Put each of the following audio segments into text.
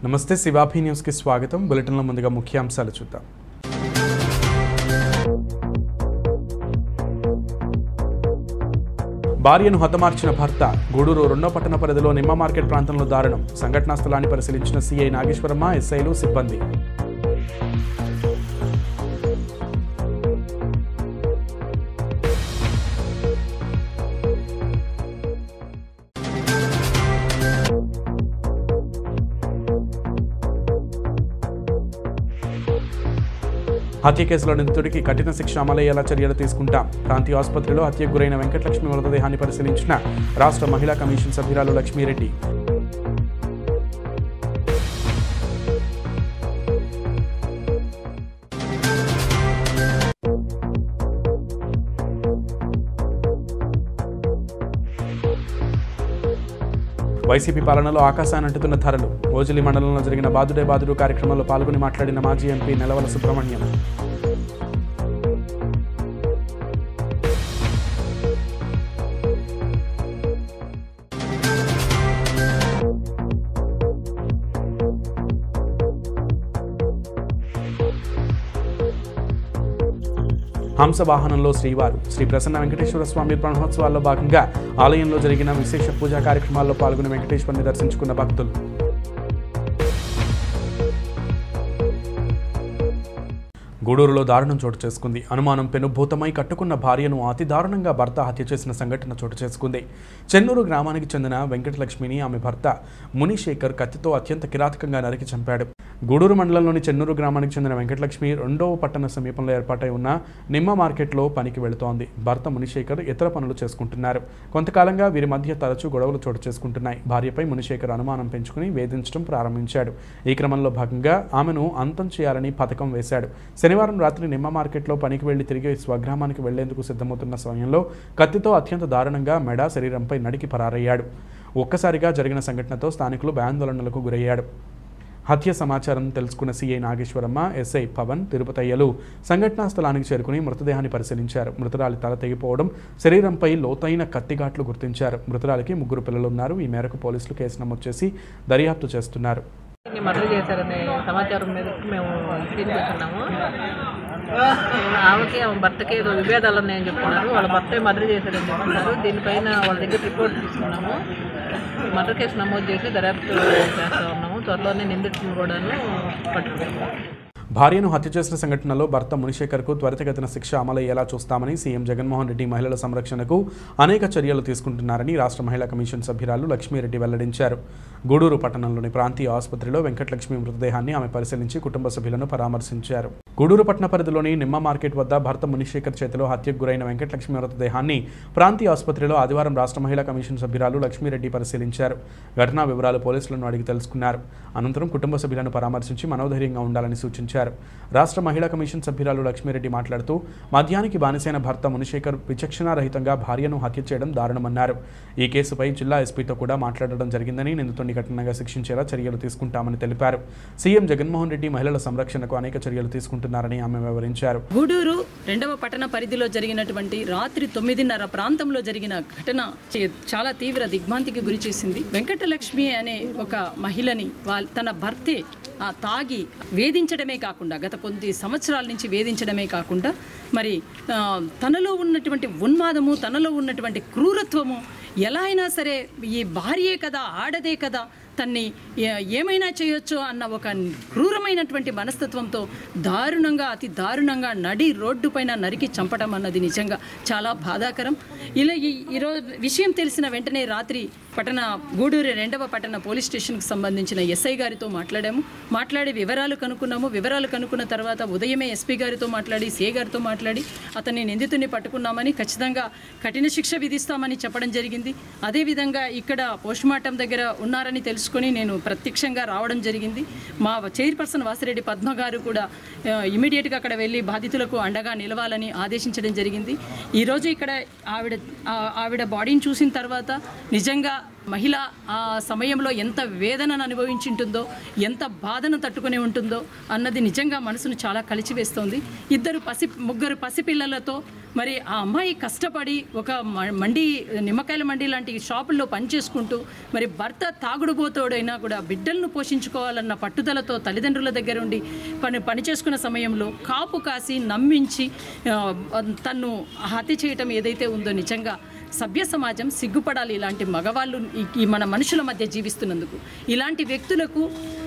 నమస్తే శివాభి న్యూస్కి స్వాగతం బులెటిన్లో ముందుగా ముఖ్యాంశాలు చూద్దాం భార్యను హతమార్చిన భర్త గూడూరు రెండో పట్టణ పరిధిలో నిమ్మ మార్కెట్ ప్రాంతంలో దారుణం సంఘటనా స్థలాన్ని పరిశీలించిన సీఐ నాగేశ్వరమ్మ ఎస్ఐలు సిబ్బంది హత్య కేసులో నిందితుడికి కఠిన శిక్ష అమలయ్యేలా చర్యలు తీసుకుంటాం ప్రాంతీయ ఆసుపత్రిలో హత్యకు గురైన వెంకటలక్ష్మి మృతదేహాన్ని పరిశీలించిన రాష్ట్ర మహిళా కమిషన్ సభ్యురాలు లక్ష్మీరెడ్డి వైసీపీ పాలనలో ఆకాశాన్ని అంటుతున్న ధరలు ఓజిలి మండలంలో జరిగిన బాదుడే బాదుడు కార్యక్రమంలో పాల్గొని మాట్లాడిన మాజీ ఎంపీ నెలవల సుబ్రహ్మణ్యం హంస వాహనంలో శ్రీవారు శ్రీ ప్రసన్న వెంకటేశ్వర స్వామి బ్రహ్మోత్సవాల్లో భాగంగా ఆలయంలో జరిగిన విశేష పూజా కార్యక్రమాల్లో పాల్గొని వెంకటేశ్వరుని దర్శించుకున్న భక్తులు గూడూరులో దారుణం చోటు చేసుకుంది అనుమానం పెనుభూతమై కట్టుకున్న భార్యను అతి దారుణంగా భర్త హత్య చేసిన సంఘటన చోటు చేసుకుంది చెన్నూరు గ్రామానికి చెందిన వెంకటలక్ష్మిని ఆమె భర్త మునిశేఖర్ కత్తితో అత్యంత కిరాతకంగా నరికి చంపాడు గూడూరు మండలంలోని చెన్నూరు గ్రామానికి చెందిన వెంకటలక్ష్మి రెండవ పట్టణ సమీపంలో ఏర్పాటై ఉన్న నిమ్మ మార్కెట్లో పనికి వెళుతోంది భర్త మునిశేఖర్ ఇతర పనులు చేసుకుంటున్నారు కొంతకాలంగా వీరి మధ్య తరచూ గొడవలు చోటు చేసుకుంటున్నాయి భార్యపై మునిశేఖర్ అనుమానం పెంచుకుని వేధించడం ప్రారంభించాడు ఈ క్రమంలో భాగంగా ఆమెను అంతం చేయాలని పథకం వేశాడు శనివారం రాత్రి నిమ్మ మార్కెట్లో పనికి వెళ్లి తిరిగి స్వగ్రామానికి వెళ్లేందుకు సిద్ధమవుతున్న సమయంలో కత్తితో అత్యంత దారుణంగా మెడ శరీరంపై నడికి పరారయ్యాడు ఒక్కసారిగా జరిగిన సంఘటనతో స్థానికులు భయాందోళనలకు గురయ్యాడు హత్య సమాచారం తెలుసుకున్న సీఐ నాగేశ్వరమ్మ ఎస్ఐ పవన్ తిరుపతయ్యలు సంఘటనా స్థలానికి చేరుకుని మృతదేహాన్ని పరిశీలించారు మృతురాలి తల తెగిపోవడం శరీరంపై లోతైన కత్తిఘాట్లు గుర్తించారు మృతురాలికి ముగ్గురు పిల్లలున్నారు ఈ మేరకు పోలీసులు కేసు నమోదు చేసి దర్యాప్తు చేస్తున్నారు మర్డర్ చేశారనే సమాచారం మేరకు మేము సీన్ చేస్తున్నాము ఆమెకి ఆమె భర్తకి ఏదో విభేదాలు ఉన్నాయని చెప్తున్నారు వాళ్ళ భర్త మర్డర్ చేశారని చెప్తున్నారు దీనిపైన వాళ్ళ దగ్గర రిపోర్ట్ తీసుకున్నాము మర్డర్ కేసు నమోదు చేసి దర్యాప్తు చేస్తూ ఉన్నాము త్వరలోనే నిందితులను కూడాను పట్టుకుంటాము భార్యను హత్య చేసిన సంఘటనలో భర్త మునిశేఖర్కు త్వరితగతిన శిక్ష అమలయ్యేలా చూస్తామని సీఎం జగన్మోహన్ రెడ్డి మహిళల సంరక్షణకు అనేక చర్యలు తీసుకుంటున్నారని రాష్ట్ర మహిళా కమిషన్ సభ్యురాలు లక్ష్మీరెడ్డి వెల్లడించారు గూడూరు పట్టణంలోని ప్రాంతీయ ఆసుపత్రిలో వెంకటలక్ష్మి మృతదేహాన్ని ఆమె పరిశీలించి కుటుంబ సభ్యులను పరామర్శించారు గూడూరు పట్టణ పరిధిలోని నిమ్మ మార్కెట్ వద్ద భర్త మునిశేఖర్ చేతిలో హత్యకు గురైన వెంకటలక్ష్మి మృతదేహాన్ని ప్రాంతీయ ఆసుపత్రిలో ఆదివారం రాష్ట్ర మహిళా కమిషన్ సభ్యురాలు లక్ష్మీరెడ్డి పరిశీలించారు ఘటనా వివరాలు పోలీసులను అడిగి తెలుసుకున్నారు అనంతరం కుటుంబ సభ్యులను పరామర్శించి మనోధైర్యంగా ఉండాలని సూచించారు రాష్ట్ర మహిళా కమిషన్ సభ్యురాలు లక్ష్మీరెడ్డి మాట్లాడుతూ మద్యానికి బానిసైన భర్త మునిశేఖర్ విచక్షణారహితంగా భార్యను హత్య చేయడం దారుణమన్నారు ఈ కేసుపై జిల్లా ఎస్పీతో కూడా మాట్లాడడం జరిగిందని నిందితుడిని కఠినంగా శిక్షించేలా చర్యలు తీసుకుంటామని తెలిపారు సీఎం జగన్మోహన్ రెడ్డి మహిళల సంరక్షణకు అనేక చర్యలు తీసుకుంటున్నారని ఆమె వివరించారు గూడూరు రెండవ పట్టణ పరిధిలో జరిగినటువంటి రాత్రి తొమ్మిదిన్నర ప్రాంతంలో జరిగిన ఘటన చే- చాలా తీవ్ర దిగ్భ్రాంతికి గురి చేసింది వెంకటలక్ష్మి అనే ఒక మహిళని వాళ్ళ తన భర్తే ఆ, తాగి వేధించడమే కాకుండా గత కొద్ది సంవత్సరాల నుంచి వేధించడమే కాకుండా మరి ఆ, తనలో ఉన్నటువంటి ఉన్మాదము తనలో ఉన్నటువంటి క్రూరత్వము ఎలా అయినా సరే ఈ భార్యే కదా ఆడదే కదా తన్ని ఏ- ఏమైనా చేయొచ్చు అన్న ఒక క్రూరమైనటువంటి మనస్తత్వంతో దారుణంగా అతి దారుణంగా నడి రోడ్డు పైన నరికి చంపడం అన్నది నిజంగా చాలా బాధాకరం ఇలా ఈ ఈరోజు విషయం తెలిసిన వెంటనే రాత్రి పట్టణ గూడూరు రెండవ పట్టణ పోలీస్ స్టేషన్కి సంబంధించిన ఎస్ఐ గారితో మాట్లాడాము మాట్లాడి వివరాలు కనుక్కున్నాము వివరాలు కనుక్కున్న తర్వాత ఉదయమే ఎస్పీ గారితో మాట్లాడి సిఏ గారితో మాట్లాడి అతన్ని నిందితుడిని పట్టుకున్నామని ఖచ్చితంగా కఠిన శిక్ష విధిస్తామని చెప్పడం జరిగింది అదేవిధంగా ఇక్కడ పోస్ట్మార్టం దగ్గర ఉన్నారని తెలుసుకొని నేను ప్రత్యక్షంగా రావడం జరిగింది మా చైర్పర్సన్ వాసిరెడ్డి పద్మ గారు కూడా ఆ, ఇమీడియట్గా అక్కడ వెళ్ళి బాధితులకు అండగా నిలవాలని ఆదేశించడం జరిగింది ఈరోజు ఇక్కడ ఆవిడ ఆ- ఆవిడ బాడీని చూసిన తర్వాత నిజంగా మహిళ ఆ సమయంలో ఎంత వేదనను అనుభవించి ఉంటుందో ఎంత బాధను తట్టుకుని ఉంటుందో అన్నది నిజంగా మనసును చాలా కలిచివేస్తోంది ఇద్దరు పసి ముగ్గురు పసిపిల్లలతో మరి ఆ అమ్మాయి కష్టపడి ఒక మ- మండి నిమ్మకాయల మండి లాంటి షాపుల్లో పనిచేసుకుంటూ మరి భర్త తాగుడుబోతోడైనా కూడా బిడ్డలను పోషించుకోవాలన్న పట్టుదలతో తల్లిదండ్రుల దగ్గర ఉండి పని పని చేసుకున్న సమయంలో కాపు కాసి నమ్మించి ఆ, తన్ను హత్య చేయటం ఏదైతే ఉందో నిజంగా సభ్య సమాజం సిగ్గుపడాలి ఇలాంటి మగవాళ్ళు ఈ- ఈ మన మనుషుల మధ్య జీవిస్తున్నందుకు ఇలాంటి వ్యక్తులకు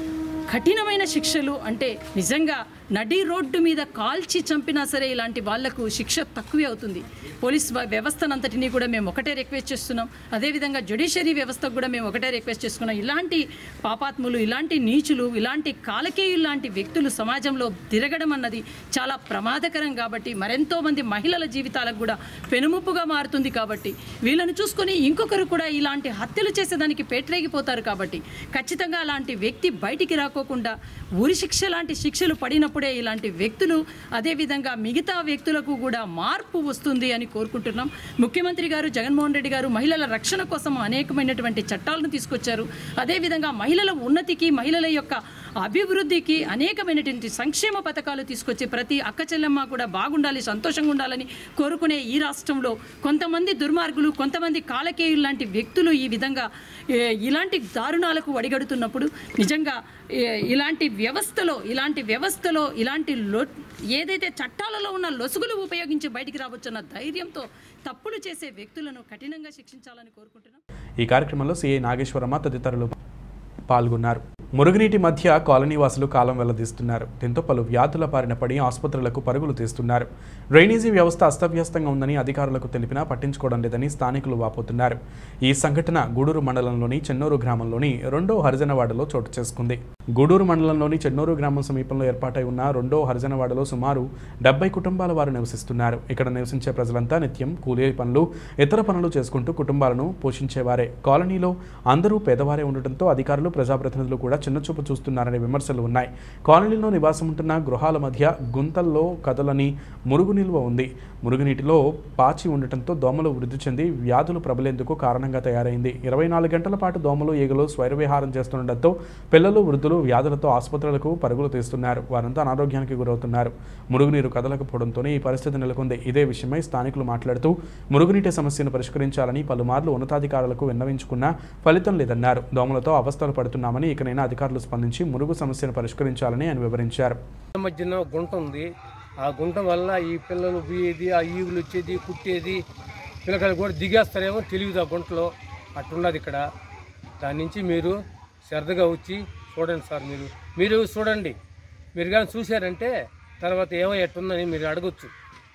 కఠినమైన శిక్షలు అంటే నిజంగా నడి రోడ్డు మీద కాల్చి చంపినా సరే ఇలాంటి వాళ్లకు శిక్ష తక్కువే అవుతుంది పోలీస్ వ- వ్యవస్థనంతటినీ కూడా మేము ఒకటే రిక్వెస్ట్ చేస్తున్నాం అదేవిధంగా జ్యుడిషియరీ వ్యవస్థకు కూడా మేము ఒకటే రిక్వెస్ట్ చేసుకున్నాం ఇలాంటి పాపాత్ములు ఇలాంటి నీచులు ఇలాంటి కాలకేయులు లాంటి వ్యక్తులు సమాజంలో తిరగడం అన్నది చాలా ప్రమాదకరం కాబట్టి మరెంతో మంది మహిళల జీవితాలకు కూడా పెనుముప్పుగా మారుతుంది కాబట్టి వీళ్ళని చూసుకొని ఇంకొకరు కూడా ఇలాంటి హత్యలు చేసేదానికి పేటరేగిపోతారు కాబట్టి ఖచ్చితంగా అలాంటి వ్యక్తి బయటికి రాకోకుండా ఉరి శిక్ష లాంటి శిక్షలు పడినప్పుడే ఇలాంటి వ్యక్తులు అదేవిధంగా మిగతా వ్యక్తులకు కూడా మార్పు వస్తుంది అని కోరుకుంటున్నాం ముఖ్యమంత్రి గారు జగన్మోహన్ రెడ్డి గారు మహిళల రక్షణ కోసం అనేకమైనటువంటి చట్టాలను తీసుకొచ్చారు అదేవిధంగా మహిళల ఉన్నతికి మహిళల యొక్క అభివృద్ధికి అనేకమైనటువంటి సంక్షేమ పథకాలు తీసుకొచ్చి ప్రతి అక్క చెల్లెమ్మ కూడా బాగుండాలి సంతోషంగా ఉండాలని కోరుకునే ఈ రాష్ట్రంలో కొంతమంది దుర్మార్గులు కొంతమంది కాలకేయులు లాంటి వ్యక్తులు ఈ విధంగా ఏ, ఇలాంటి దారుణాలకు వడిగడుతున్నప్పుడు నిజంగా ఏ, ఇలాంటి వ్యవస్థలో ఇలాంటి వ్యవస్థలో ఇలాంటి లో ఏదైతే చట్టాలలో ఉన్న లొసుగులు ఉపయోగించి బయటికి రావచ్చన్న ధైర్యంతో తప్పులు చేసే వ్యక్తులను కఠినంగా శిక్షించాలని కోరుకుంటున్నాం ఈ కార్యక్రమంలో సిఐ నాగేశ్వరమ్మ తదితరులు పాల్గొన్నారు మురుగునీటి మధ్య కాలనీవాసులు కాలం వెల్లదీస్తున్నారు దీంతో పలు వ్యాధుల బారిన పడి ఆసుపత్రులకు పరుగులు తీస్తున్నారు డ్రైనేజీ వ్యవస్థ అస్తవ్యస్తంగా ఉందని అధికారులకు తెలిపినా పట్టించుకోవడం లేదని స్థానికులు వాపోతున్నారు ఈ సంఘటన గూడూరు మండలంలోని చెన్నూరు గ్రామంలోని రెండో హరిజనవాడలో చోటు చేసుకుంది గూడూరు మండలంలోని చెన్నూరు గ్రామం సమీపంలో ఏర్పాటై ఉన్న రెండో హరిజనవాడలో సుమారు డెబ్బై కుటుంబాల వారు నివసిస్తున్నారు ఇక్కడ నివసించే ప్రజలంతా నిత్యం కూలీ పనులు ఇతర పనులు చేసుకుంటూ కుటుంబాలను పోషించేవారే కాలనీలో అందరూ పేదవారే ఉండటంతో అధికారులు ప్రజాప్రతినిధులు కూడా చిన్నచూపు చూస్తున్నారనే విమర్శలు ఉన్నాయి కాలనీలో నివాసం ఉంటున్న గృహాల మధ్య గుంతల్లో కదలని మురుగు నిల్వ ఉంది మురుగునీటిలో పాచి ఉండటంతో దోమలు వృద్ధి చెంది వ్యాధులు ప్రబలేందుకు కారణంగా తయారైంది ఇరవై నాలుగు గంటల పాటు దోమలు ఈగలు స్వైరవిహారం చేస్తుండటంతో పిల్లలు వృద్ధులు వ్యాధులతో ఆసుపత్రులకు పరుగులు తీస్తున్నారు వారంతా అనారోగ్యానికి గురవుతున్నారు మురుగునీరు కదలకపోవడంతోనే ఈ పరిస్థితి నెలకొంది ఇదే విషయమై స్థానికులు మాట్లాడుతూ మురుగునీటి సమస్యను పరిష్కరించాలని పలుమార్లు ఉన్నతాధికారులకు విన్నవించుకున్నా ఫలితం లేదన్నారు దోమలతో అవస్థలు పడుతున్నామని ఇకనైనా అధికారులు స్పందించి మురుగు సమస్యను పరిష్కరించాలని ఆయన వివరించారు మధ్యన ఒక గుంట ఉంది ఆ గుంట వల్ల ఈ పిల్లలు పోయేది ఆ ఈగులు వచ్చేది కుట్టేది పిల్లకాయలు కూడా దిగేస్తారేమో తెలియదు ఆ గుంటలో అట్టున్నది ఇక్కడ దాని నుంచి మీరు శ్రద్ధగా వచ్చి చూడండి సార్ మీరు మీరు చూడండి మీరు కానీ చూశారంటే తర్వాత ఏమో ఎట్టుందని మీరు అడగొచ్చు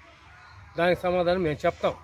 దానికి సమాధానం మేము చెప్తాం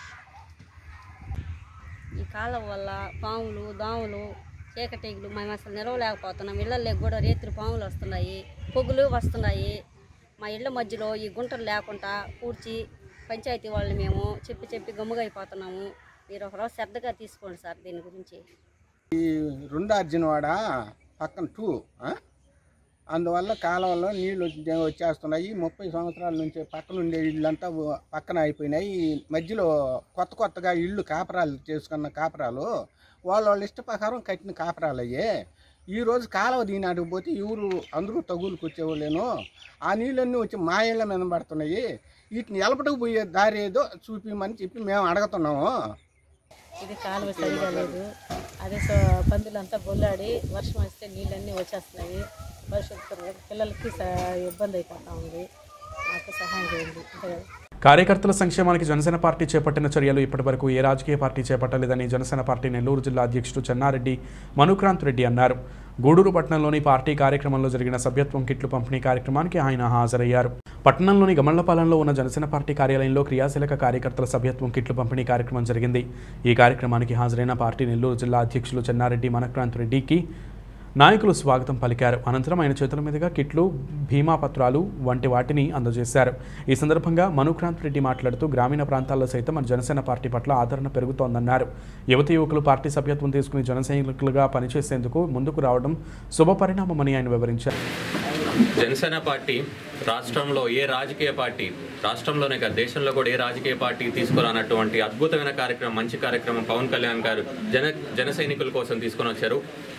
ఈ కాలం వల్ల పాములు దోమలు చీకటీగులు మేము అసలు నిలవలేకపోతున్నాం ఇళ్ళల్లోకి కూడా రేత్రి పాములు వస్తున్నాయి పొగులు వస్తున్నాయి మా ఇళ్ళ మధ్యలో ఈ గుంటలు లేకుండా పూడ్చి పంచాయతీ వాళ్ళని మేము చెప్పి చెప్పి గమ్ముగా అయిపోతున్నాము మీరు ఒకరోజు శ్రద్ధగా తీసుకోండి సార్ దీని గురించి రెండు అర్జునవాడ పక్కన టూ ఆ? అందువల్ల కాలంలో నీళ్ళు వచ్చే- వచ్చేస్తున్నాయి ముప్పై సంవత్సరాల నుంచి పక్కన ఉండే ఇళ్ళంతా వ- పక్కన అయిపోయినాయి ఈ మధ్యలో కొత్త కొత్తగా ఇళ్ళు కాపరాలు చేసుకున్న కాపరాలు వాళ్ళ వాళ్ళ ఇష్ట ప్రకారం కట్టిన కాపరాలు అయ్యే ఈరోజు కాలువ దీనాటికి పోతే ఎవరు అందరూ తగులుకు వచ్చేవాళ్ళేను ఆ నీళ్ళన్నీ వచ్చి మా ఇళ్ళ మీద పడుతున్నాయి వీటిని ఎలపటకు పోయే దారి ఏదో చూపిమని చెప్పి మేము అడుగుతున్నాము ఇది కాలువ సరిగా లేదు అదే సో పందులంతా బొల్లాడి వర్షం వస్తే నీళ్ళన్నీ వచ్చేస్తున్నాయి భవిష్యత్తు పిల్లలకి స- ఇబ్బంది అయిపోతా ఉంది నాకు సహాయం చేయండి అంతే కదా కార్యకర్తల సంక్షేమానికి జనసేన పార్టీ చేపట్టిన చర్యలు ఇప్పటివరకు ఏ రాజకీయ పార్టీ చేపట్టలేదని జనసేన పార్టీ నెల్లూరు జిల్లా అధ్యక్షుడు చెన్నారెడ్డి మనుక్రాంత్ రెడ్డి అన్నారు గూడూరు పట్టణంలోని పార్టీ కార్యక్రమంలో జరిగిన సభ్యత్వం కిట్లు పంపిణీ కార్యక్రమానికి ఆయన హాజరయ్యారు పట్టణంలోని గమళ్లపాలెంలో ఉన్న జనసేన పార్టీ కార్యాలయంలో క్రియాశీలక కార్యకర్తల సభ్యత్వం కిట్లు పంపిణీ కార్యక్రమం జరిగింది ఈ కార్యక్రమానికి హాజరైన పార్టీ నెల్లూరు జిల్లా అధ్యక్షులు చెన్నారెడ్డి మనక్రాంత్ రెడ్డికి నాయకులు స్వాగతం పలికారు అనంతరం ఆయన చేతుల మీదుగా కిట్లు భీమా పత్రాలు వంటి వాటిని అందజేశారు ఈ సందర్భంగా మనుక్రాంత్ రెడ్డి మాట్లాడుతూ గ్రామీణ ప్రాంతాల్లో సైతం మన జనసేన పార్టీ పట్ల ఆదరణ పెరుగుతోందన్నారు యువతి యువకులు పార్టీ సభ్యత్వం తీసుకుని జనసైనికులుగా పనిచేసేందుకు ముందుకు రావడం శుభపరిణామమని ఆయన వివరించారు జనసేన పార్టీ రాష్ట్రంలో ఏ రాజకీయ పార్టీ రాష్ట్రంలోనే కాదు దేశంలో కూడా ఏ రాజకీయ పార్టీ తీసుకురానటువంటి అద్భుతమైన కార్యక్రమం మంచి కార్యక్రమం పవన్ కళ్యాణ్ గారు జన జన సైనికుల కోసం తీసుకొని వచ్చారు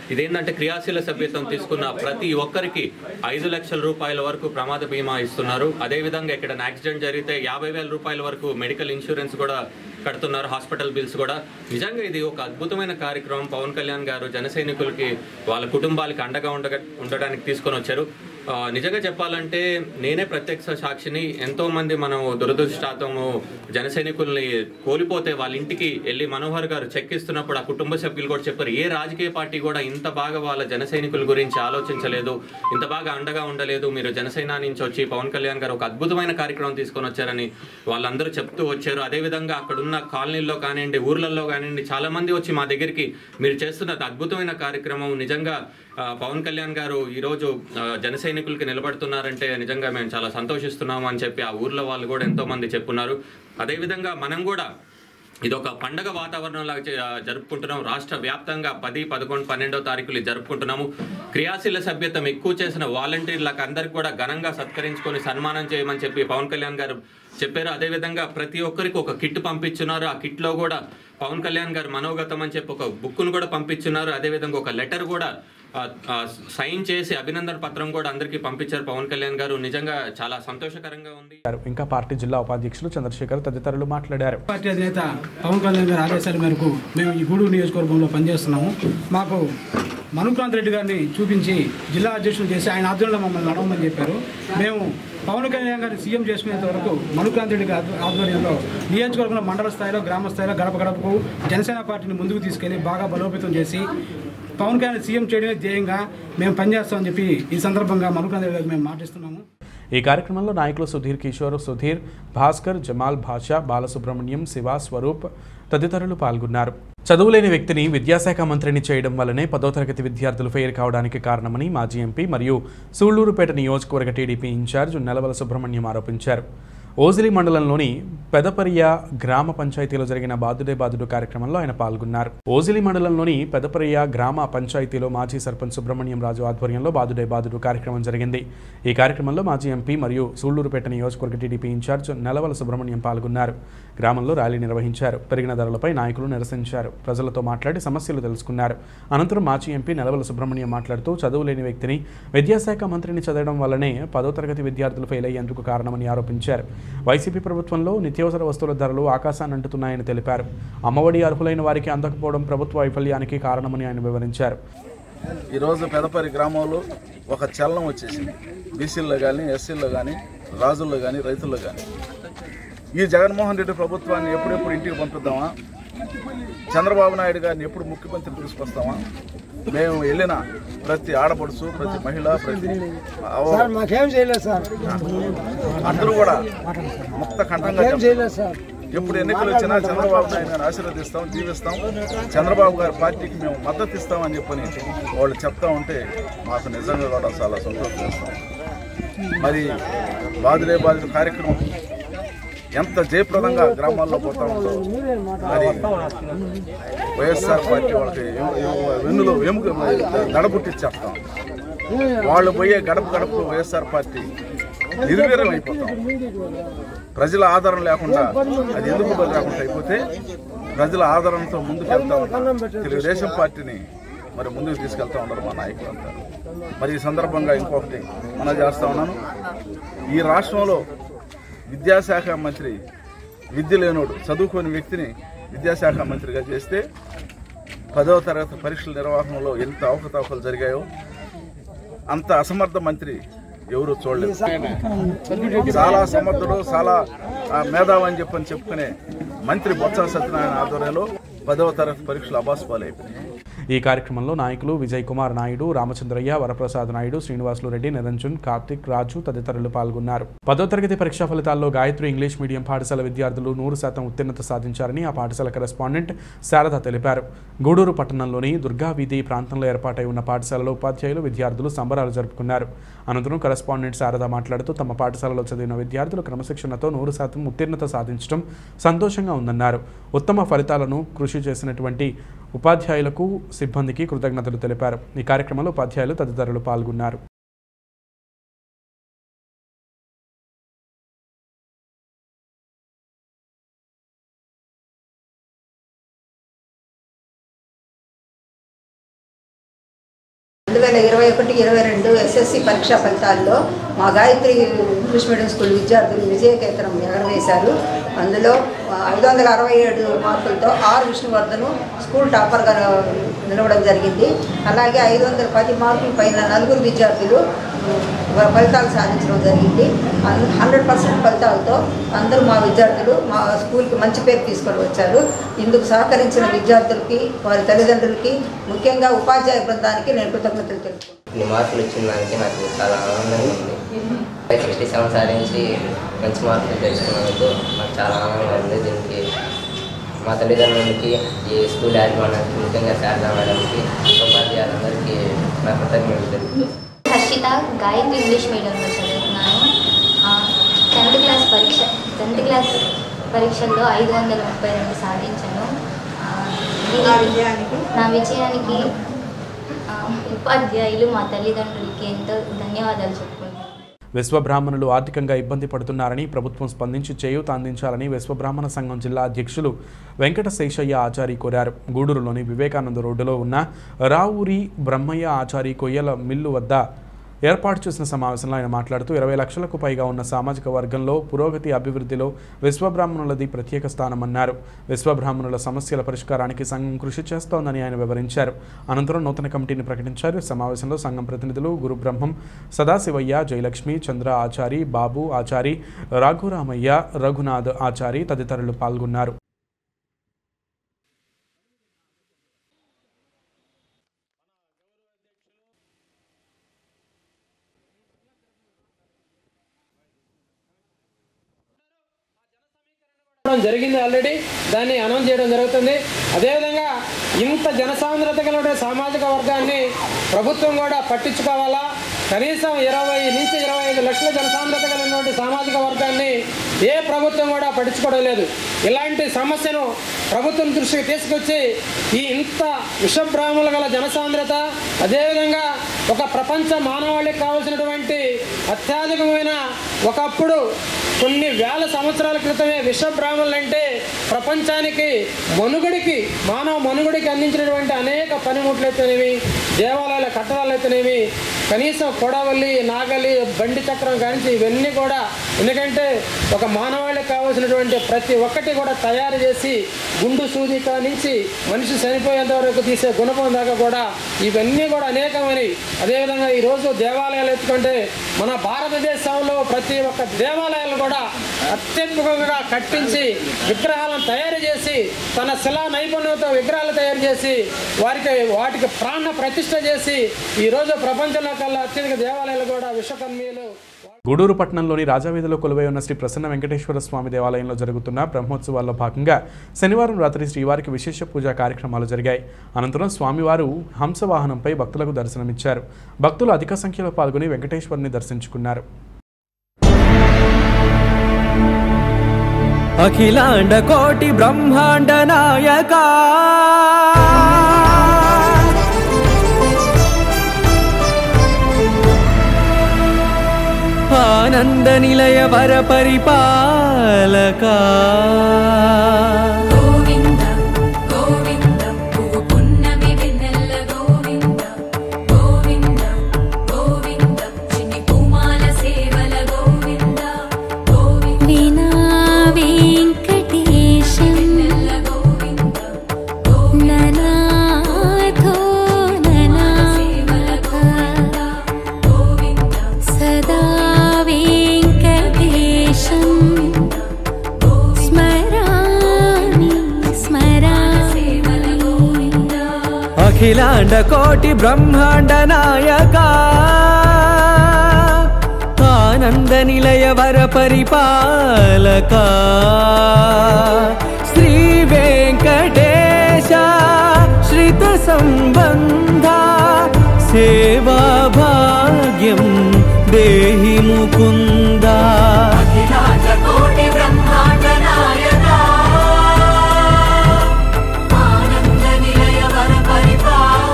ఇదేంటంటే క్రియాశీల సభ్యత్వం తీసుకున్న ప్రతి ఒక్కరికి ఐదు లక్షల రూపాయల వరకు ప్రమాద బీమా ఇస్తున్నారు అదేవిధంగా ఇక్కడ యాక్సిడెంట్ జరిగితే యాభై వేల రూపాయల వరకు మెడికల్ ఇన్సూరెన్స్ కూడా కడుతున్నారు హాస్పిటల్ బిల్స్ కూడా నిజంగా ఇది ఒక అద్భుతమైన కార్యక్రమం పవన్ కళ్యాణ్ గారు జన సైనికులకి వాళ్ళ కుటుంబాలకి అండగా ఉండగా ఉండడానికి తీసుకొని వచ్చారు ఆ, నిజంగా చెప్పాలంటే నేనే ప్రత్యక్ష సాక్షిని ఎంతో మంది మనం దురదృష్టాతము జన సైనికుల్ని కోల్పోతే వాళ్ళ ఇంటికి వెళ్ళి మనోహర్ గారు చెక్ ఇస్తున్నప్పుడు ఆ కుటుంబ సభ్యులు కూడా చెప్పారు ఏ రాజకీయ పార్టీ కూడా ఇంత బాగా వాళ్ళ జన సైనికుల గురించి ఆలోచించలేదు ఇంత బాగా అండగా ఉండలేదు మీరు జనసేన నుంచి వచ్చి పవన్ కళ్యాణ్ గారు ఒక అద్భుతమైన కార్యక్రమం తీసుకొని వచ్చారని వాళ్ళందరూ చెప్తూ వచ్చారు అదేవిధంగా అక్కడ ఉన్న కాలనీల్లో కానివ్వండి ఊర్లలో కానివ్వండి చాలా మంది వచ్చి మా దగ్గరికి మీరు చేస్తున్న అద్భుతమైన కార్యక్రమం నిజంగా ఆ, పవన్ కళ్యాణ్ గారు ఈరోజు ఆ, జన సైనికులకి నిలబడుతున్నారంటే నిజంగా మేము చాలా సంతోషిస్తున్నాము అని చెప్పి ఆ ఊర్లో వాళ్ళు కూడా ఎంతో మంది చెప్పున్నారు అదేవిధంగా మనం కూడా ఇది ఒక పండగ వాతావరణంలాగా చే- ఆ, జరుపుకుంటున్నాం రాష్ట్ర వ్యాప్తంగా పది పదకొండు పన్నెండో తారీఖులు ఇది జరుపుకుంటున్నాము క్రియాశీల సభ్యత్వం ఎక్కువ చేసిన వాలంటీర్లకు అందరికి కూడా ఘనంగా సత్కరించుకొని సన్మానం చేయమని చెప్పి పవన్ కళ్యాణ్ గారు చెప్పారు అదేవిధంగా ప్రతి ఒక్కరికి ఒక కిట్ పంపించున్నారు ఆ కిట్లో కూడా పవన్ కళ్యాణ్ గారు మనోగతం అని చెప్పి ఒక బుక్ను కూడా పంపించున్నారు అదేవిధంగా ఒక లెటర్ కూడా ఆ, ఆ, సైన్ చేసి అభినందన పత్రం కూడా అందరికీ పంపించారు పవన్ కళ్యాణ్ గారు నిజంగా చాలా సంతోషకరంగా ఉంది ఇంకా పార్టీ జిల్లా ఉపాధ్యక్షులు చంద్రశేఖర్ తదితరులు మాట్లాడారు పార్టీ అధినేత పవన్ కళ్యాణ్ గారి ఆదేశాల మేరకు మేము ఈ గూడూరు నియోజకవర్గంలో పనిచేస్తున్నాము మాకు మనుక్రాంత్ రెడ్డి గారిని చూపించి జిల్లా అధ్యక్షులు చేసి ఆయన ఆధ్వర్యంలో మమ్మల్ని నడవమని చెప్పారు మేము పవన్ కళ్యాణ్ గారిని సీఎం చేసుకునేంత వరకు మనుక్రాంత్ రెడ్డి గారి ఆధ్వర్యంలో నియోజకవర్గంలో మండల స్థాయిలో గ్రామ స్థాయిలో గడప గడపకు జనసేన పార్టీని ముందుకు తీసుకెళ్లి బాగా బలోపేతం చేసి పవన్ కళ్యాణ్ సీఎం చేయడమే ధ్యేయంగా మేము పనిచేస్తామని చెప్పి ఈ సందర్భంగా మనుక్రాంత్ రెడ్డి గారికి మేము మాటిస్తున్నాము ఈ కార్యక్రమంలో నాయకులు సుధీర్ కిషోర్ సుధీర్ భాస్కర్ జమాల్ భాషా బాలసుబ్రహ్మణ్యం శివ స్వరూప్ తదితరులు పాల్గొన్నారు చదువులేని వ్యక్తిని విద్యాశాఖ మంత్రిని చేయడం వల్లనే పదో తరగతి విద్యార్థులు ఫెయిల్ కావడానికి కారణమని మాజీ ఎంపీ మరియు సూళ్లూరుపేట నియోజకవర్గ టీడీపీ ఇన్ఛార్జ్ నెలవల సుబ్రహ్మణ్యం ఆరోపించారు ఓజిలి మండలంలోని పెదపరియ గ్రామ పంచాయతీలో జరిగిన బాదుడే బాదుడు కార్యక్రమంలో ఆయన పాల్గొన్నారు ఓజిలి మండలంలోని పెదపరియ గ్రామ పంచాయతీలో మాజీ సర్పంచ్ సుబ్రహ్మణ్యం రాజు ఆధ్వర్యంలో బాదుడే బాదుడు కార్యక్రమం జరిగింది ఈ కార్యక్రమంలో మాజీ ఎంపీ మరియు సూళ్లూరుపేట నియోజకవర్గ టీడీపీ ఇన్ఛార్జ్ నెలవల సుబ్రహ్మణ్యం పాల్గొన్నారు గ్రామంలో ర్యాలీ నిర్వహించారు పెరిగిన ధరలపై నాయకులు నిరసించారు ప్రజలతో మాట్లాడి సమస్యలు తెలుసుకున్నారు అనంతరం మాజీ ఎంపీ నెలవల సుబ్రహ్మణ్యం మాట్లాడుతూ చదువు లేని వ్యక్తిని విద్యాశాఖ మంత్రిని చదవడం వల్లనే పదో తరగతి విద్యార్థులు ఫెయిల్ అయ్యేందుకు కారణమని ఆరోపించారు వైసీపీ ప్రభుత్వంలో నిత్యావసర వస్తువుల ధరలు ఆకాశాన్ని అంటుతున్నాయని తెలిపారు అమ్మఒడి అర్హులైన వారికి అందకపోవడం ప్రభుత్వ వైఫల్యానికి కారణమని ఆయన వివరించారు ఈరోజు పెదపరి గ్రామంలో ఒక చలనం వచ్చేసింది బీసీల్లో కానీ ఎస్సీల్లో కానీ రాజుల్లో కానీ రైతుల్లో కానీ ఈ జగన్మోహన్ రెడ్డి ప్రభుత్వాన్ని ఎప్పుడెప్పుడు ఇంటికి పంపిద్దామా చంద్రబాబు నాయుడు గారిని ఎప్పుడు ముఖ్యమంత్రి తీసుకొస్తామా మేము వెళ్ళిన ప్రతి ఆడపడుచు ప్రతి మహిళ ప్రతి అవ- మాకేం చేయలేదు సార్ అందరూ కూడా ముక్త కంఠంగా మాకేం చేయలేదు సార్ ఎప్పుడు ఎన్నికలు వచ్చినా చంద్రబాబు నాయుడు గారిని ఆశీర్వదిస్తాం జీవిస్తాం చంద్రబాబు గారి పార్టీకి మేము మద్దతు ఇస్తామని చెప్పని వాళ్ళు చెప్తా ఉంటే మాకు నిజంగా కూడా చాలా సంతోషం చేస్తాం మరి బాదులే బాదులు కార్యక్రమం ఎంత జయప్రదంగా గ్రామాల్లో పోతా ఉందో మరి వైఎస్ఆర్ పార్టీ వాళ్ళకి ఎం- ఎం- వెన్నులో వెముక దడబుట్టిచ్చేస్తాం వాళ్ళు పోయే గడప గడప వైఎస్ఆర్ పార్టీ నిర్వీర్యం అయిపోతాం ప్రజల ఆదరణ లేకుండా అది ఎందుకు లేకుండా అయిపోతే ప్రజల ఆదరణతో ముందుకు వెళ్తా ఉన్నాం తెలుగుదేశం పార్టీని మరి ముందుకు తీసుకెళ్తా ఉన్నారు మా నాయకులంతా మరి ఈ సందర్భంగా ఇంకొకటి మనం చేస్తా ఉన్నాను ఈ రాష్ట్రంలో విద్యాశాఖ మంత్రి విద్య లేనోడు చదువుకోని వ్యక్తిని విద్యాశాఖ మంత్రిగా చేస్తే పదవ తరగతి పరీక్షల నిర్వహణలో ఎంత అవకతవకలు జరిగాయో అంత అసమర్థ మంత్రి ఎవరు చూడలేదు చాలా సమర్థుడు చాలా ఆ, మేధావి అని చెప్పని చెప్పుకునే మంత్రి బొత్స సత్యనారాయణ ఆధ్వర్యంలో పదవ తరగతి పరీక్షలు అబాస్పాలు అయిపోయినాయి ఈ కార్యక్రమంలో నాయకులు విజయ్ కుమార్ నాయుడు రామచంద్రయ్య వరప్రసాద్ నాయుడు శ్రీనివాసులు రెడ్డి నిరంజన్ కార్తిక్ రాజు తదితరులు పాల్గొన్నారు పదో తరగతి పరీక్షా ఫలితాల్లో గాయత్రి ఇంగ్లీష్ మీడియం పాఠశాల విద్యార్థులు నూరు శాతం ఉత్తీర్ణత సాధించారని ఆ పాఠశాల కరెస్పాండెంట్ శారద తెలిపారు గూడూరు పట్టణంలోని దుర్గా వీధి ప్రాంతంలో ఏర్పాటై ఉన్న పాఠశాలలో ఉపాధ్యాయులు విద్యార్థులు సంబరాలు జరుపుకున్నారు అనంతరం కరెస్పాండెంట్ శారద మాట్లాడుతూ తమ పాఠశాలలో చదివిన విద్యార్థులు క్రమశిక్షణతో నూరు శాతం ఉత్తీర్ణత సాధించడం సంతోషంగా ఉందన్నారు ఉత్తమ ఫలితాలను కృషి చేసినటువంటి ఉపాధ్యాయులకు సిబ్బందికి కృతజ్ఞతలు తెలిపారు ఈ కార్యక్రమంలో ఉపాధ్యాయులు తదితరులు పాల్గొన్నారు రెండు ఎస్ఎస్సి పరీక్షా ఫలితాల్లో మా గాయత్రి ఇంగ్లీష్ మీడియం స్కూల్ విద్యార్థులు విజయకేతనం ఎగరవేశారు అందులో ఐదు వందల అరవై ఏడు మార్కులతో ఆర్ విష్ణువర్ధను స్కూల్ టాపర్గా నిలవడం జరిగింది అలాగే ఐదు వందల పది మార్కుల పైన నలుగురు విద్యార్థులు ఉమ్, ఫలితాలు సాధించడం జరిగింది హండ్రెడ్ పర్సెంట్ ఫలితాలతో అందరూ మా విద్యార్థులు మా స్కూల్కి మంచి పేరు తీసుకొని వచ్చారు ఇందుకు సహకరించిన విద్యార్థులకి వారి తల్లిదండ్రులకి ముఖ్యంగా ఉపాధ్యాయ బృందానికి నేను కృతజ్ఞతలు తెలుపుతున్నాను ఇన్ని మార్కులు వచ్చిన దానికి నాకు చాలా ఆనందంగా ఉంది సిక్స్టీ సెవెన్ సాధించి మంచి మార్కులు తెచ్చుకున్నందుకు నాకు చాలా ఆనందంగా ఉంది దీనికి మా తల్లిదండ్రులకి ఈ స్కూల్ యాజమాన్యానికి ముఖ్యంగా శారదా మేడంకి ఉపాధ్యాయులందరికీ నా కృతజ్ఞతలు తెలుపుతూ హర్షిత గాయత్రి ఇంగ్లీష్ మీడియంలో చదువుతున్నాను టెన్త్ క్లాస్ పరీక్ష టెన్త్ క్లాస్ పరీక్షల్లో ఐదు వందల ముప్పై రెండు సాధించాను ఆ, దీనికి- నా విజయానికి ఆ, ఉపాధ్యాయులు మా తల్లిదండ్రులకి ఎంతో ధన్యవాదాలు చెప్పుకుంటున్నాను విశ్వబ్రాహ్మణులు ఆర్థికంగా ఇబ్బంది పడుతున్నారని ప్రభుత్వం స్పందించి చేయూత అందించాలని విశ్వబ్రాహ్మణ సంఘం జిల్లా అధ్యక్షులు వెంకట శేషయ్య ఆచారి కోరారు గూడూరులోని వివేకానంద రోడ్డులో ఉన్న రావూరి బ్రహ్మయ్య ఆచారి కొయ్యల మిల్లు వద్ద ఏర్పాటు చేసిన సమావేశంలో ఆయన మాట్లాడుతూ ఇరవై లక్షలకు పైగా ఉన్న సామాజిక వర్గంలో పురోగతి అభివృద్ధిలో విశ్వబ్రాహ్మణులది ప్రత్యేక స్థానమన్నారు విశ్వబ్రాహ్మణుల సమస్యల పరిష్కారానికి సంఘం కృషి చేస్తోందని ఆయన వివరించారు అనంతరం నూతన కమిటీని ప్రకటించారు ఈ సమావేశంలో సంఘం ప్రతినిధులు గురుబ్రహ్మం సదాశివయ్య జయలక్ష్మి చంద్ర ఆచారి బాబు ఆచారి రఘురామయ్య రఘునాథ్ ఆచారి తదితరులు పాల్గొన్నారు చేయడం జరిగింది ఆల్రెడీ దాన్ని అనౌన్స్ చేయడం జరుగుతుంది అదేవిధంగా ఇంత జనసాంద్రత కలిగిన సామాజిక వర్గాన్ని ప్రభుత్వం కూడా పట్టించుకోవాలా కనీసం ఇరవై నుంచి ఇరవై ఐదు లక్షల జనసాంద్రత కలిగినటువంటి సామాజిక వర్గాన్ని ఏ ప్రభుత్వం కూడా పట్టించుకోవడం లేదు ఇలాంటి సమస్యను ప్రభుత్వం దృష్టికి తీసుకొచ్చి ఈ ఇంత విషబ్రాహ్మణుల గల జనసాంద్రత అదేవిధంగా ఒక ప్రపంచ మానవాళికి కావాల్సినటువంటి అత్యాధికమైన ఒకప్పుడు కొన్ని వేల సంవత్సరాల క్రితమే విశ్వ బ్రాహ్మణులు అంటే ప్రపంచానికి మనుగడికి మానవ మనుగడికి అందించినటువంటి అనేక పనిముట్లయితేనేవి దేవాలయాల కట్టడాలైతేనేవి కనీసం కొడవలి నాగలి బండి చక్రం కానీ ఇవన్నీ కూడా ఎందుకంటే ఒక మానవాళికి కావాల్సినటువంటి ప్రతి ఒక్కటి కూడా తయారు చేసి గుండు సూది నుంచి మనిషి చనిపోయేంత వరకు తీసే గుణపం దాకా కూడా ఇవన్నీ కూడా అనేకమైనవి అదేవిధంగా ఈరోజు దేవాలయాలు ఎత్తుకుంటే మన భారతదేశంలో ప్రతి ఒక్క దేవాలయాలు కూడా అత్యద్భుతంగా కట్టించి విగ్రహాలను తయారు చేసి తన శిలా నైపుణ్యంతో విగ్రహాలు తయారు చేసి వారికి వాటికి ప్రాణ ప్రతిష్ఠ చేసి ఈరోజు ప్రపంచంలో కల్లా అత్యధిక దేవాలయాలు కూడా విశ్వకర్మీయులు గూడూరు పట్టణంలోని రాజావీధిలో కొలువై ఉన్న శ్రీ ప్రసన్న వెంకటేశ్వర స్వామి దేవాలయంలో జరుగుతున్న బ్రహ్మోత్సవాల్లో భాగంగా శనివారం రాత్రి శ్రీవారికి విశేష పూజా కార్యక్రమాలు జరిగాయి అనంతరం స్వామివారు హంసవాహనంపై భక్తులకు దర్శనమిచ్చారు భక్తులు అధిక సంఖ్యలో పాల్గొని వెంకటేశ్వరుని దర్శించుకున్నారు అఖిలాండ కోటి బ్రహ్మాండ నాయక ఆనంద నిలయ వర పరిపాలక గోవింద గోవింద పువ్వు పున్నమి వెన్నెల గోవింద గోవింద గోవింద చిన్ని పూమాల సేవల గోవింద గోవింద వినా వెంకటేశం గోవింద ననాథో ననాథ సదా వెంకటేశం స్మరామి స్మరామి అఖిలాండ కోటి బ్రహ్మాండ నాయక ఆనంద నిలయ వర పరిపాలక శ్రీ వెంకటేశ శ్రిత సంబంధ సేవా భాగ్యం దేహి ముకుంద అఖిలాండ కోటి బ్రహ్మాండ నాయక ఆనంద నిలయ వర పరిపాల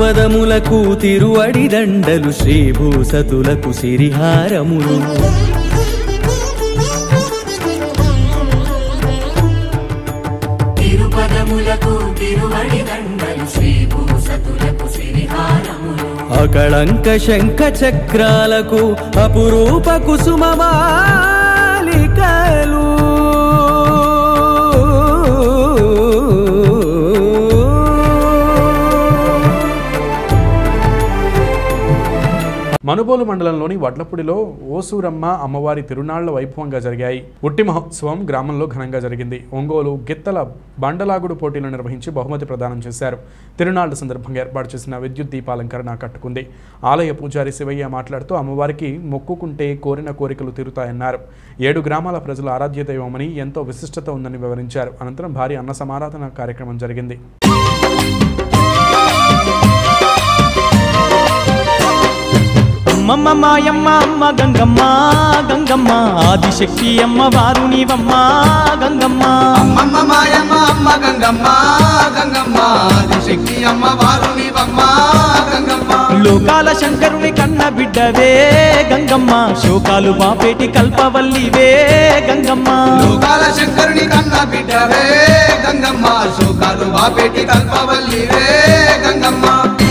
తిరుపదములకు తిరువడి దండలు శ్రీభూసతులకు సిరిహారములు తిరుపదములకు తిరువడి దండలు శ్రీభూసతులకు సిరిహారములు అకళంక శంఖ చక్రాలకు అపురూప కుసుమమాలికలు మనుబోలు మండలంలోని వడ్లపూడిలో ఓసూరమ్మ అమ్మవారి తిరునాళ్ల వైభవంగా జరిగాయి ఉట్టి మహోత్సవం గ్రామంలో ఘనంగా జరిగింది ఒంగోలు గిత్తల బండలాగుడు పోటీలు నిర్వహించి బహుమతి ప్రదానం చేశారు తిరునాళ్ల సందర్భంగా ఏర్పాటు చేసిన విద్యుత్ దీపాలంకరణ కట్టుకుంది ఆలయ పూజారి శివయ్య మాట్లాడుతూ అమ్మవారికి మొక్కుకుంటే కోరిన కోరికలు తీరుతాయన్నారు ఏడు గ్రామాల ప్రజల ఆరాధ్య దైవమని ఎంతో విశిష్టత ఉందని వివరించారు అనంతరం భారీ అన్న సమారాధన కార్యక్రమం జరిగింది అమ్మమ్మ మాయమ్మ అమ్మ గంగమ్మ గంగమ్మ ఆదిశక్తి అమ్మ వారు నీవమ్మ గంగమ్మ అమ్మమ్మ మాయమ్మ అమ్మ గంగమ్మ గంగమ్మ ఆదిశక్తి అమ్మ వారు నీవమ్మ గంగమ్మ లోకాల శంకరుని కన్న బిడ్డవే గంగమ్మ శోకాలు బాపేటి కల్పవల్లివే గంగమ్మ లోకాల శంకరుని కన్న బిడ్డవే గంగమ్మ శోకాలు బాపేటి కల్పవల్లివే గంగమ్మ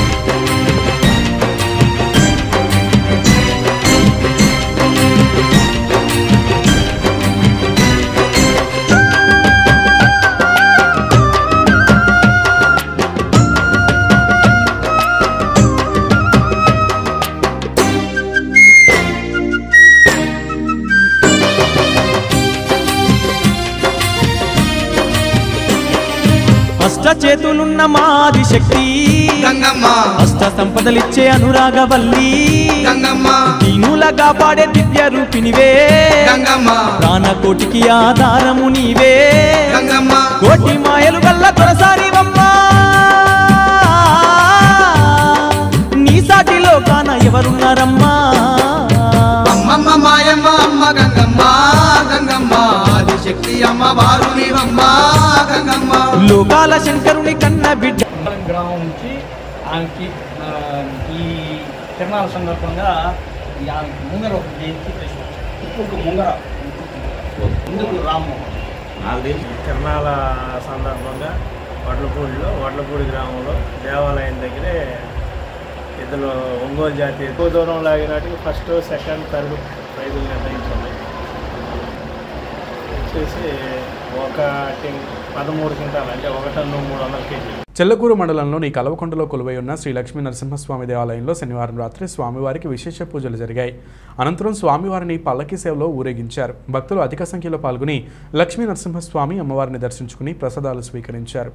అష్ట చేతులున్న మాది శక్తి గంగమ్మ అష్ట సంపదలిచ్చే అనురాగవల్లి గంగమ్మ దీనులగా పాడే దివ్య రూపినివే గంగమ్మ ప్రాణకోటికి ఆధారము నీవే గంగమ్మ కోటి మాయలు గల్ల దొరసారివమ్మా నీ సాటిలో కాన ఎవరున్నారమ్మా అమ్మమ్మ మాయమ్మ అమ్మ గంగమ్మ గంగమ్మ ఆదిశక్తి అమ్మ వారు నీవమ్మ గంగమ్మ లోకాల శంకరుని కన్న బిడ్డ గ్రామం నుంచి ఆమెకి ఆ, ఈ తిరణాల సందర్భంగా ఈ ఆమెకి ముంగర ఒక జయంతి ఇప్పుడు ముంగర ముందుకు రాము తిరణాల సందర్భంగా వడ్లపూడిలో వడ్లపూడి గ్రామంలో దేవాలయం దగ్గరే ఇద్దరు ఒంగోలు జాతి ఎక్కువ దూరం లాగినట్టుగా ఫస్ట్ సెకండ్ థర్డ్ ప్రైజులు నిర్ణయించింది వచ్చేసి ఒక టిన్ పదమూడు క్వింటాలు అంటే ఒక టన్ను మూడు వందల కేజీలు చెల్లకూరు మండలంలోని కలవకొండలో కొలువై ఉన్న శ్రీ లక్ష్మీ నరసింహస్వామి దేవాలయంలో శనివారం రాత్రి స్వామివారికి విశేష పూజలు జరిగాయి అనంతరం స్వామివారిని పల్లకి సేవలో ఊరేగించారు భక్తులు అధిక సంఖ్యలో పాల్గొని లక్ష్మీ నరసింహస్వామి అమ్మవారిని దర్శించుకుని ప్రసాదాలు స్వీకరించారు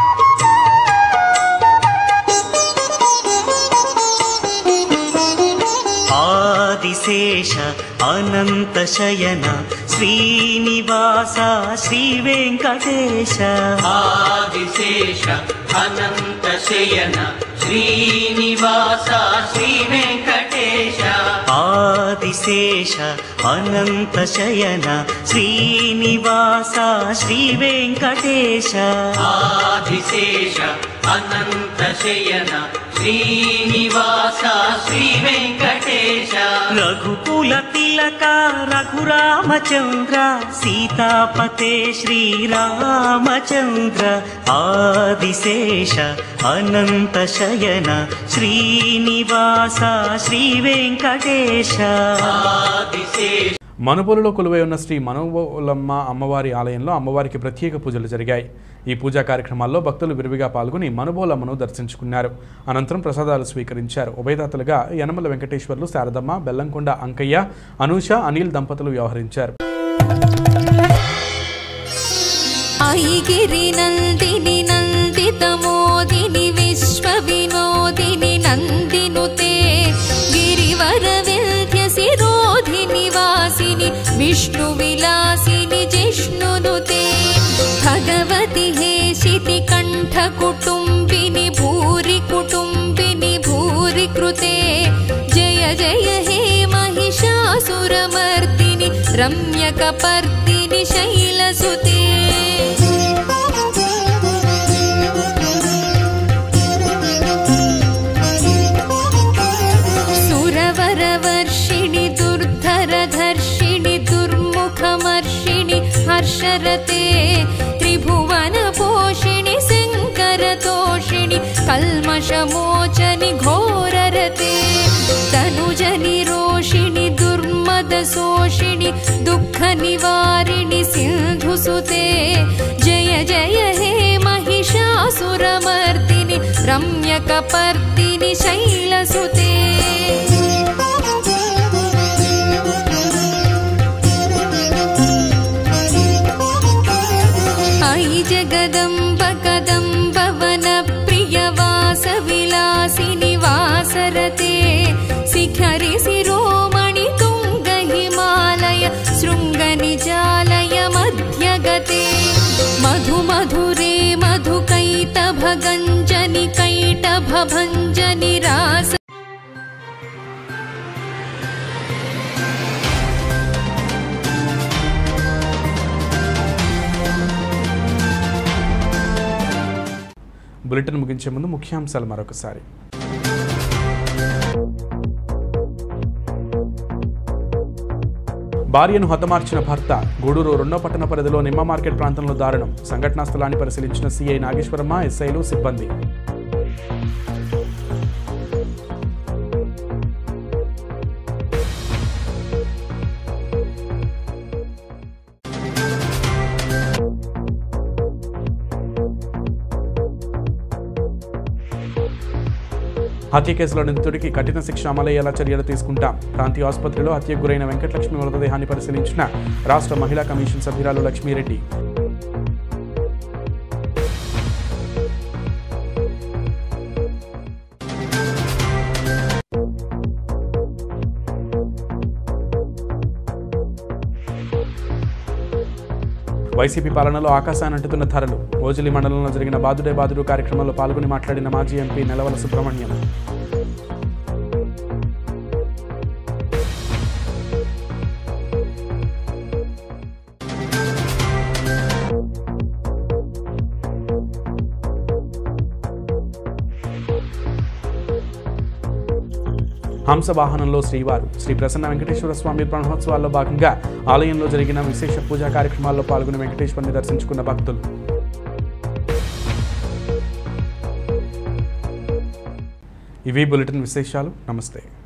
ఆదిశేష అనంత శయన శ్రీనివాస శ్రీ వెంకటేశ ఆదిశేష అనంత శయన శ్రీనివాస శ్రీ వెంకటేశ ఆదిశేష అనంత శయన శ్రీనివాస శ్రీ వెంకటేశ ఆదిశేష అనంత శయన శ్రీనివాస శ్రీ వెంకటేశ రఘుకుల తిలక రఘురామచంద్ర సీతాపతే శ్రీరామచంద్ర ఆదిశేష అనంత శయన శ్రీనివాస శ్రీ వెంకటేశ ఆదిశేష మనుబోలులో కొలువై ఉన్న శ్రీ మనోబోలమ్మ అమ్మవారి ఆలయంలో అమ్మవారికి ప్రత్యేక పూజలు జరిగాయి ఈ పూజా కార్యక్రమాల్లో భక్తులు విరివిగా పాల్గొని మనుబోలమ్మను దర్శించుకున్నారు అనంతరం ప్రసాదాలు స్వీకరించారు ఉభయదాతలుగా యనమల వెంకటేశ్వర్లు శారదమ్మ బెల్లంకొండ అంకయ్య అనూష అనిల్ దంపతులు వ్యవహరించారు ఐగిరి నందిని నందితమోదిని విశ్వ వినోదిని నందినుతే గిరివర వింధ్య శిరోధిని వాసిని విష్ణు విలాసిని జిష్ణునుతే భగవతి హేషితి కంఠ కుటుంబిని భూరి కుటుంబిని భూరి కృతే జయ జయ హే महिषासुरमर्दिनि रम्यकपर्दिनि शैलसुते शरते त्रिभुवनपोषिणि शङ्करतोषिणि कल्मषमोचनि घोररते तनुजनि रोषिणि दुर्मदशोषिणि दुःखनिवारिणि सिन्धुसुते जय जय हे महिषासुरमर्दिनि रम्यकपर्दिनि शैलसुते अयि जगदम्ब कदम्ब वनप्रियवासविलासिनि वासरते शिखरि शिरोमणि तुङ्ग हिमालय शृङ्गनिजालय मध्यगते मधु मधुरे मधुकैटभगञ्जनि कैटभभञ्जनि रास బులెటిన్ ముగించే ముందు ముఖ్యాంశాలు మరొకసారి భార్యను హతమార్చిన భర్త గూడూరు రెండో పట్టణ పరిధిలో నిమ్మ మార్కెట్ ప్రాంతంలో దారుణం సంఘటనా స్థలాన్ని పరిశీలించిన సీఐ నాగేశ్వరమ్మ ఎస్ఐలు సిబ్బంది హత్య కేసులో నిందితుడికి కఠిన శిక్ష అమలయ్యేలా చర్యలు తీసుకుంటాం ప్రాంతీయ ఆసుపత్రిలో హత్యకు గురైన వెంకటలక్ష్మి మృతదేహాన్ని పరిశీలించిన రాష్ట్ర మహిళా కమిషన్ సభ్యురాలు లక్ష్మీరెడ్డి వైసీపీ పాలనలో ఆకాశాన్ని అంటుతున్న ధరలు ఓజిలి మండలంలో జరిగిన బాదుడే బాదుడు కార్యక్రమంలో పాల్గొని మాట్లాడిన మాజీ ఎంపీ నెలవల సుబ్రహ్మణ్యం హంస వాహనంలో శ్రీవారు శ్రీ ప్రసన్న వెంకటేశ్వర స్వామి బ్రహ్మోత్సవాల్లో భాగంగా ఆలయంలో జరిగిన విశేష పూజా కార్యక్రమాల్లో పాల్గొని వెంకటేశ్వరుని దర్శించుకున్న భక్తులు ఇవి బులెటిన్ విశేషాలు నమస్తే